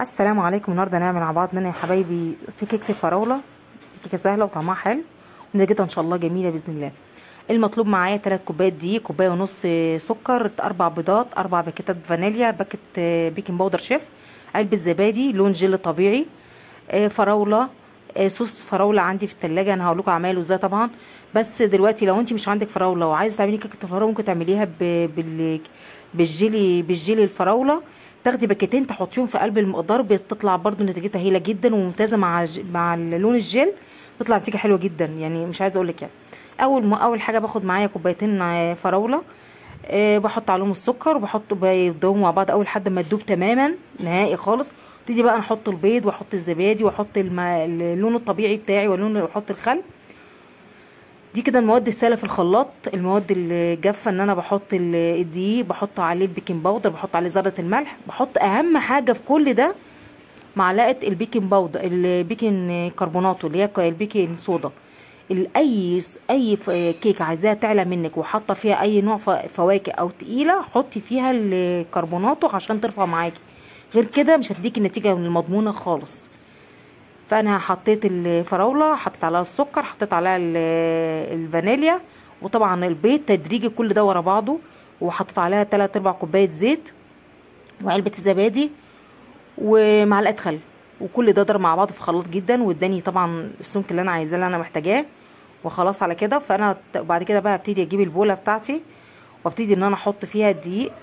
السلام عليكم النهارده هنعمل مع بعض انا يا حبايبي في كيكه الفراوله كيكه سهله وطعمها حلو ونتيجتها ان شاء الله جميله باذن الله المطلوب معايا 3 كوبايات دقيق كوبايه ونص سكر اربع بيضات اربع باكيتات فانيليا باكيت بيكنج باودر شيف علبه زبادي لون جل طبيعي فراوله صوص فراوله عندي في التلاجة انا هقول لكم اعمله ازاي طبعا بس دلوقتي لو انت مش عندك فراوله وعايزه تعملي كيكه الفراوله ممكن تعمليها بال بالجيلي بالجيلي الفراوله تاخدي باكيتين تحطيهم في قلب المقدار بتطلع برده نتيجتها هايله جدا وممتازه مع مع لون الجل تطلع نتيجه حلوه جدا يعني مش عايزه اقول لك يعني اول ما اول حاجه باخد معايا كوبايتين فراوله أه بحط عليهم السكر وبحط بيضهم مع بعض اول لحد ما تدوب تماما نهائي خالص ابتدي بقى نحط البيض واحط الزبادي واحط اللون الطبيعي بتاعي واللون واحط الخل دي كده المواد السائله في الخلاط المواد الجافه ان انا بحط الدقيق بحط عليه البيكنج باودر بحط عليه ذره الملح بحط اهم حاجه في كل ده معلقه البيكنج باودر البيكنج كربوناتو اللي هي البيكنج صودا اي اي كيكه عايزاها تعلى منك وحاطه فيها اي نوع فواكه او تقيله حطي فيها الكربوناتو عشان ترفع معاكي غير كده مش هتديكي النتيجه المضمونه خالص فانا حطيت الفراوله حطيت عليها السكر حطيت عليها الفانيليا وطبعا البيض تدريجي كل ده ورا بعضه وحطيت عليها 3 ارباع كوبايه زيت وعلبه الزبادي ومعلقه خل وكل ده ضرب مع بعض في خلاط جدا واداني طبعا السمك اللي انا عايزاه اللي انا محتاجاه وخلاص على كده فانا بعد كده بقى ابتدي اجيب البوله بتاعتي وابتدي ان انا احط فيها الدقيق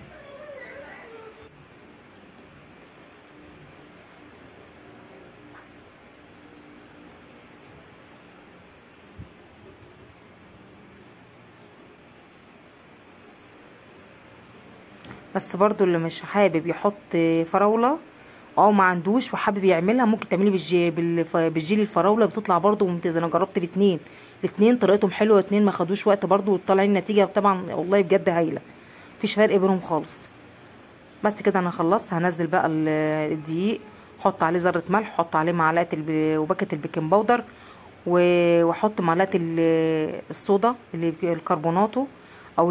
بس برضو اللي مش حابب يحط فراوله او ما عندوش وحابب يعملها ممكن تعملي بالجي بالجيلي الفراوله بتطلع برضو ممتازه انا جربت الاثنين الاثنين طريقتهم حلوه الاثنين ما خدوش وقت برضو وطالعين نتيجه طبعا والله بجد هايله مفيش فرق بينهم خالص بس كده انا خلصت هنزل بقى الدقيق احط عليه ذره ملح احط عليه معلقه وباكت البيكنج باودر واحط معلقه الصودا اللي الكربوناتو او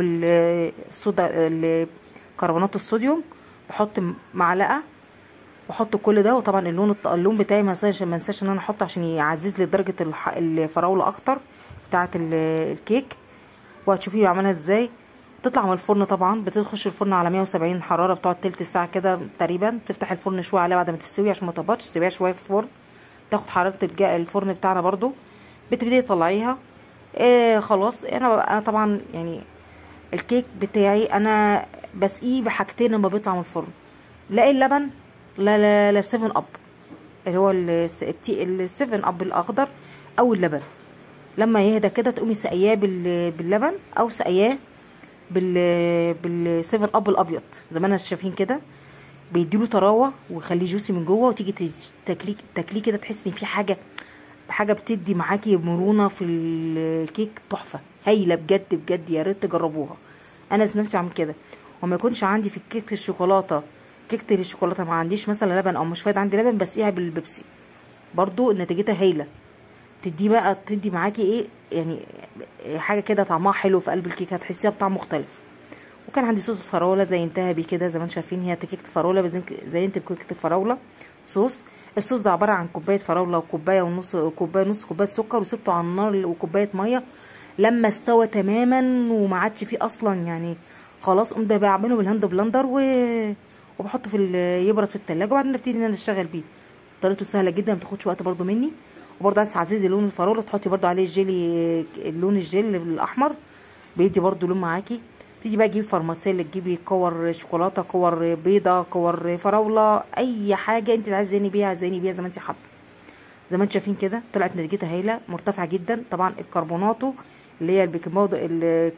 الصودا كربونات الصوديوم بحط معلقه واحط كل ده وطبعا اللون اللون بتاعي ما انساش ما انساش ان انا احطه عشان يعزز لي درجه الفراوله اكتر بتاعه الكيك وهتشوفي بعملها ازاي تطلع من الفرن طبعا بتخش الفرن على 170 حراره بتقعد تلت ساعه كده تقريبا تفتح الفرن شويه عليها بعد ما تستوي عشان ما تهبطش تسيبيها شويه في الفرن تاخد حراره الفرن بتاعنا برضو بتبتدي تطلعيها إيه خلاص انا انا طبعا يعني الكيك بتاعي انا بسقيه بحاجتين لما بيطلع من الفرن لا اللبن لا لا لا 7 اب اللي هو ال 7 اب الاخضر او اللبن لما يهدى كده تقومي سقياه باللبن او سقياه بال بال 7 اب الابيض زي ما انا شايفين كده بيديله طراوه ويخليه جوسي من جوه وتيجي تاكليه تاكليه كده تحسي ان في حاجه حاجه بتدي معاكي مرونه في الكيك تحفه هايله بجد بجد يا ريت تجربوها انا نفسي اعمل كده وما يكونش عندي في كيكه الشوكولاته كيكه الشوكولاته ما عنديش مثلا لبن او مش فايد عندي لبن بسقيها بالبيبسي برضو نتيجتها هايله تدي بقى تدي معاكي ايه يعني حاجه كده طعمها حلو في قلب الكيكه هتحسيها بطعم مختلف وكان عندي صوص فراوله زينتها بيه كده زي ما انتم شايفين هي كيكه الفراوله زينت بكيكه الفراوله صوص الصوص ده عباره عن كوبايه فراوله وكوبايه ونص كوبايه نص كوبايه سكر وسبته على النار وكوبايه ميه لما استوى تماما وما عادش فيه اصلا يعني خلاص قمت بعمله بالهاند بلندر و... وبحطه في يبرد في التلاجة وبعدين نبتدي ان انا اشتغل بيه طريقته سهله جدا ما بتاخدش وقت برده مني وبرده عايز تعززي لون الفراوله تحطي برده عليه الجيلي اللون الجيل الاحمر بيدي برده لون معاكي تيجي بقى تجيبي فارماسيل تجيبي كور شوكولاته كور بيضه كور فراوله اي حاجه انت عايزه تزيني بيها زيني بيها زي ما انت حابه زي ما انتم شايفين كده طلعت نتيجتها هايله مرتفعه جدا طبعا الكربوناتو اللي هي البيكنج باودر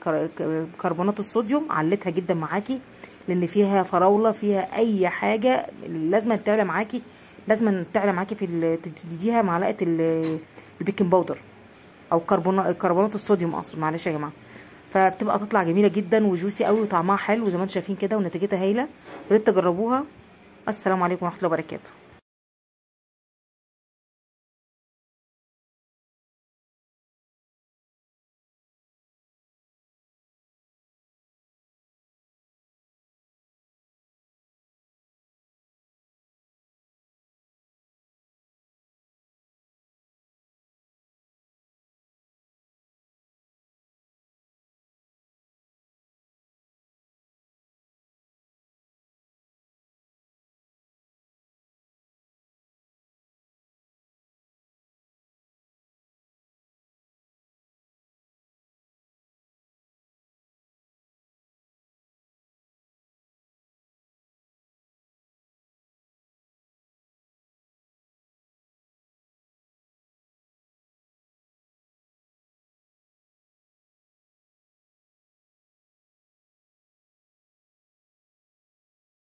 كربونات الصوديوم علتها جدا معاكي لان فيها فراوله فيها اي حاجه لازم تعلى معاكي لازم تعلى معاكي في تديها معلقه البيكنج باودر او كربونات الصوديوم اصلا معلش يا جماعه فبتبقى تطلع جميله جدا وجوسي قوي وطعمها حلو زي ما انتم شايفين كده ونتيجتها هايله يا ريت تجربوها السلام عليكم ورحمه الله وبركاته